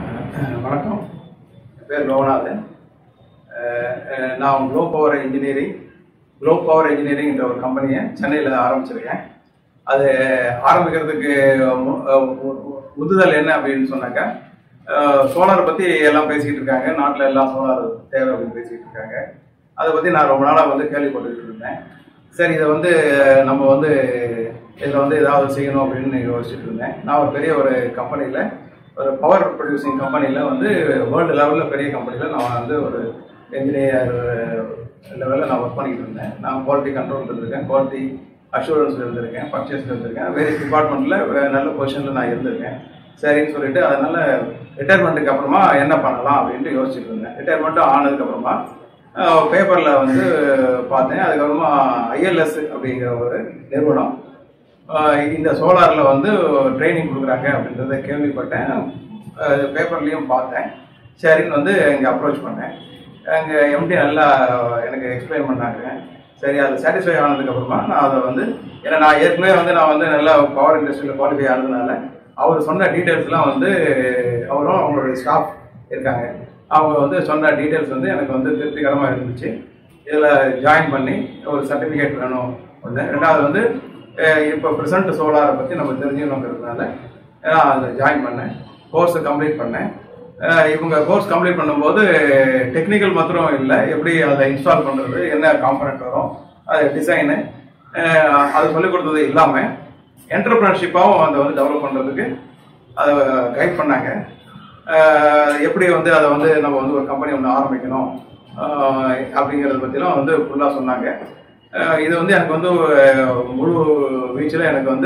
அஹ் வணக்கம் என் பேர் லோகநாதன் அஹ் அஹ் நான் glow power engineering glow power இன்ஜினியரிங்ன்ற ஒரு கம்பெனியை சென்னையில் ஆரம்பிச்சிருக்கேன் அது ஆரம்பிக்கிறதுக்கு மு- அஹ் உ- உ- உந்துதல் என்ன அப்படின்னு சொன்னாக்கா சோலாரை பற்றி எல்லாம் பேசிக்கிட்டு இருக்காங்க நாட்டில் எல்லாம் சோலார் தேவை அப்படின்னு பேசிக்கிட்டு இருக்காங்க அதை பற்றி நான் ரொம்ப நாளாக வந்து கேள்விப்பட்டுக்கிட்டு இருந்தேன் சரி இதை வந்து நம்ம வந்து இதில் வந்து ஏதாவது செய்யணும் அப்படின்னு யோசிச்சுட்டு இருந்தேன் நான் ஒரு பெரிய ஒரு கம்பெனியில் ஒரு பவர் ப்ரொடியூசிங் கம்பெனியில் வந்து வேர்ல்டு லெவலில் பெரிய கம்பெனியில் நான் வந்து ஒரு என்ஜினியர் லெவலில் நான் ஒர்க் பண்ணிக்கிட்டு இருந்தேன் நான் குவாலிட்டி கண்ட்ரோல் இருந்திருக்கேன் குவாலிட்டி அஷூரன்ஸில் இருந்திருக்கேன் பர்ச்சேஸில் இருந்திருக்கேன் வேரியஸ் டிபார்ட்மெண்ட்டில் நல்ல பொசிஷனில் நான் இருந்திருக்கேன் சரின்னு சொல்லிட்டு அதனால ரிட்டையர்மெண்ட்டுக்கு அப்புறமா என்ன பண்ணலாம் அப்படின்ட்டு யோசிச்சுட்டு இருந்தேன் ரிட்டையர்மெண்ட்டும் ஆனதுக்கப்புறமா பேப்பரில் வந்து பார்த்தேன் அதுக்கப்புறமா ஐஎல்எஸ் அப்படிங்கிற ஒரு நிறுவனம் ஆஹ் இந்த சோலாரில் வந்து ட்ரைனிங் கொடுக்குறாங்க அப்படின்றத கேள்விப்பட்டேன் பேப்பர்லேயும் பார்த்தேன் சரின்னு வந்து இங்கே அப்ரோச் பண்ணேன் அங்கே எம்டி நல்லா எனக்கு எக்ஸ்பிளைன் பண்ணாங்க சரி அது சாட்டிஸ்ஃபை ஆனதுக்கப்புறமா நான் அதை வந்து ஏன்னா நான் ஏற்கனவே வந்து நான் வந்து நல்லா பவர் இண்டஸ்ட்ரியில் குவாலிஃபை ஆனதுனால அவர் சொன்ன டீட்டெயில்ஸ்லாம் வந்து அவரும் அவங்களுடைய ஸ்டாஃப் இருக்காங்க அவங்க வந்து சொன்ன டீட்டெயில்ஸ் வந்து எனக்கு வந்து திருப்திகரமாக இருந்துச்சு இதில் ஜாயின் பண்ணி ஒரு சர்டிஃபிகேட் வேணும் ஒன்று ரெண்டாவது வந்து அஹ் இப்போ ப்ரெசன்ட் சோலாரை பற்றி நம்ம தெரிஞ்சுக்கணுங்கிறதுனால நான் அதில் ஜாயின் பண்ணேன் கோர்ஸை கம்ப்ளீட் பண்ணேன் அஹ் இவங்க கோர்ஸ் கம்ப்ளீட் பண்ணும்போது டெக்னிக்கல் மாத்திரம் இல்லை எப்படி அதை இன்ஸ்டால் பண்ணுறது என்ன காம்பனண்ட் வரும் அது டிசைனு அது சொல்லிக் கொடுத்தது இல்லாமல் என்டர்பிரினர்ஷிப்பாகவும் அதை வந்து டெவலப் பண்ணுறதுக்கு அதை கைட் பண்ணாங்க அஹ் எப்படி வந்து அதை வந்து நம்ம வந்து ஒரு கம்பெனி ஒன்று ஆரம்பிக்கணும் அஹ் அப்படிங்கிறத பற்றிலாம் வந்து ஃபுல்லாக சொன்னாங்க அஹ் இது வந்து எனக்கு வந்து ஒரு முழு வீச்சில் எனக்கு வந்து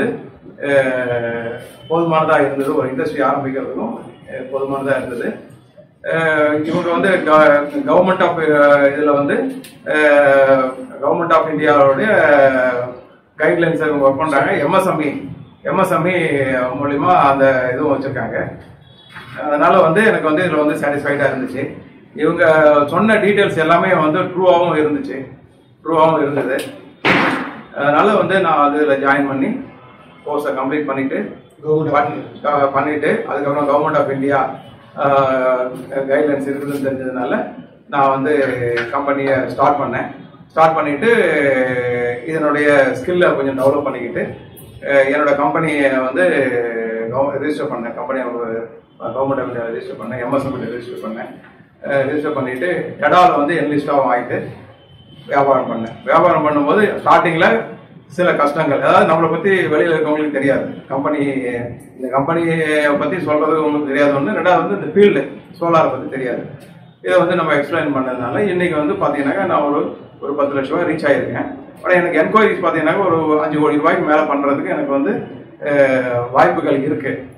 அஹ் போதுமானதாக இருந்தது ஒரு இண்டஸ்ட்ரி ஆரம்பிக்கிறதுக்கும் அஹ் போதுமானதாக இருந்தது அஹ் இவங்க வந்து கவர்மெண்ட் ஆஃப் இதில் வந்து கவர்மெண்ட் ஆஃப் இந்தியாவுடைய கைட்லைன்ஸ் இவங்க ஒர்க் பண்ணுறாங்க எம்எஸ்எம்இ எம்எஸ்எம்இ மூலிமா அந்த இதுவும் வச்சுருக்காங்க அதனால வந்து எனக்கு வந்து இதில் வந்து சாட்டிஸ்ஃபைடாக இருந்துச்சு இவங்க சொன்ன டீட்டெயில்ஸ் எல்லாமே வந்து ட்ரூவாகவும் இருந்துச்சு ட்ரூவாகவும் இருந்தது அதனால வந்து நான் அதில் ஜாயின் பண்ணி கோர்ஸை கம்ப்ளீட் பண்ணிட்டு பண்ணி- க- பண்ணிட்டு அதுக்கப்புறம் கவர்மெண்ட் ஆஃப் இந்தியா கைட்லைன்ஸ் இருக்குதுன்னு தெரிஞ்சதுனால நான் வந்து கம்பெனியை ஸ்டார்ட் பண்ணேன் ஸ்டார்ட் பண்ணிட்டு இதனுடைய ஸ்கில்லை கொஞ்சம் டெவலப் பண்ணிக்கிட்டு அஹ் என்னோட கம்பெனியை வந்து ரிஜிஸ்டர் பண்ணேன் கம்பெனியை கவர்மெண்ட் ஆஃப் இந்தியா ரிஜிஸ்டர் பண்ணேன் எம்எஸ்எம் ரிஜிஸ்டர் பண்ணேன் ரிஜிஸ்டர் பண்ணிட்டு கடாவில் வந்து என்லிஸ்டாகவும் ஆகிட்டு வியாபாரம் பண்ணேன் வியாபாரம் பண்ணும்போது ஸ்டார்டிங்கில் சில கஷ்டங்கள் அதாவது நம்மளை பற்றி வெளியில் இருக்கவங்களுக்கு தெரியாது கம்பெனி இந்த கம்பெனியை பற்றி சொல்கிறது உங்களுக்கு தெரியாது ஒன்று ரெண்டாவது வந்து இந்த ஃபீல்டு சோலாரை பற்றி தெரியாது இதை வந்து நம்ம எக்ஸ்பிளைன் பண்ணதுனால இன்னைக்கு வந்து பார்த்தீங்கன்னாக்கா நான் ஒரு ஒரு பத்து லட்ச ரூபாய் ரீச் ஆகிருக்கேன் ஆனால் எனக்கு என்கொயரிஸ் பார்த்தீங்கன்னாக்கா ஒரு அஞ்சு கோடி ரூபாய்க்கு மேலே பண்ணுறதுக்கு எனக்கு வந்து அஹ், வாய்ப்புகள் இருக்குது